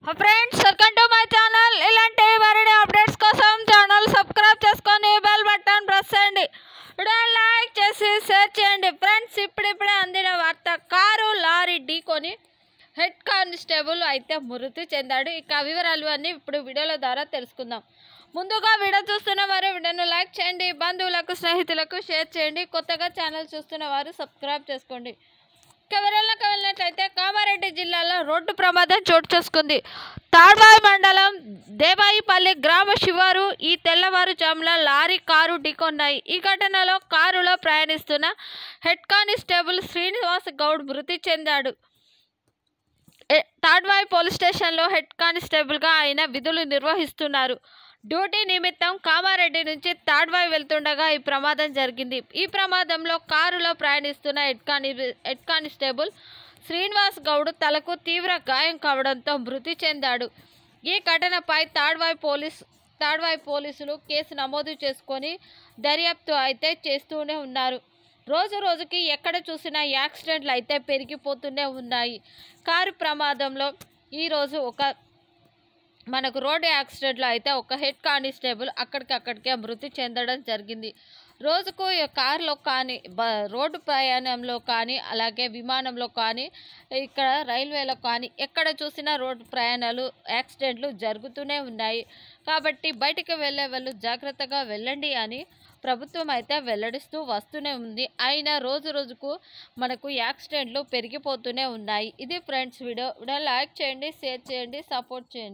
friends welcome to my channel ఇలాంటి మరిన్ని updates కోసం ఛానల్ సబ్స్క్రైబ్ చేసుకొని బెల్ బటన్ ప్రెస్ చేయండి వీడియో లైక్ చేసి షేర్ చేయండి ఫ్రెండ్స్ ఇప్పుడిప్పుడే అందిన వార్త కారు లారీ ఢీకొని హెడ్ కానిస్టేబుల్ అయితే మృతి చెందాడు ఇక వివరాలు అన్నీ ఇప్పుడు వీడియోల ద్వారా తెలుసుకుందాం ముందుగా వీడియో చూస్తున్న వారు వీడియోను లైక్ చేయండి బంధువులకు స్నేహితులకు షేర్ చేయండి కొత్తగా ఛానల్ చూస్తున్న వారు సబ్స్క్రైబ్ చేసుకోండి వివరాలకు వెళ్ళినట్లయితే కామారెడ్డి జిల్లాలో రోడ్డు ప్రమాదం చోటు చేసుకుంది తాడ్వాయి మండలం దేవాయిపల్లి గ్రామ శివారు ఈ తెల్లవారుజామున లారీ కారు ఢీకొన్నాయి ఈ ఘటనలో కారులో ప్రయాణిస్తున్న హెడ్ కానిస్టేబుల్ శ్రీనివాస్ గౌడ్ మృతి చెందాడు ఏ- తాడ్వాయి పోలీస్ స్టేషన్లో హెడ్ కానిస్టేబుల్గా ఆయన విధులు నిర్వహిస్తున్నారు డ్యూటీ నిమిత్తం కామారెడ్డి నుంచి తాడ్వాయి వెళ్తుండగా ఈ ప్రమాదం జరిగింది ఈ ప్రమాదంలో కారులో ప్రయాణిస్తున్న హెడ్ కాని హెడ్ కానిస్టేబుల్ శ్రీనివాస్ గౌడ్ తలకు తీవ్ర గాయం కావడంతో మృతి చెందాడు ఈ ఘటనపై తాడ్వాయి పోలీస్ తాడ్వాయి పోలీసులు కేసు నమోదు చేసుకొని దర్యాప్తు అయితే చేస్తూనే ఉన్నారు రోజు రోజుకి ఎక్కడ చూసినా యాక్సిడెంట్లు అయితే పెరిగిపోతూనే ఉన్నాయి కారు ప్రమాదంలో ఈరోజు ఒక మనకు రోడ్డు యాక్సిడెంట్లో అయితే ఒక హెడ్ కానిస్టేబుల్ అక్కడికక్కడికే మృతి చెందడం జరిగింది రోజుకు ఈ కారులో కానీ బ రోడ్డు ప్రయాణంలో కానీ అలాగే విమానంలో కానీ ఇక్కడ రైల్వేలో కానీ ఎక్కడ చూసినా రోడ్డు ప్రయాణాలు యాక్సిడెంట్లు జరుగుతూనే ఉన్నాయి కాబట్టి బయటికి వెళ్ళే వాళ్ళు జాగ్రత్తగా వెళ్ళండి అని ప్రభుత్వం అయితే వెల్లడిస్తూ వస్తూనే ఉంది అయినా రోజు రోజుకు మనకు యాక్సిడెంట్లు పెరిగిపోతూనే ఉన్నాయి ఇది ఫ్రెండ్స్ వీడియో వీడియో లైక్ చేయండి షేర్ చేయండి సపోర్ట్ చేయండి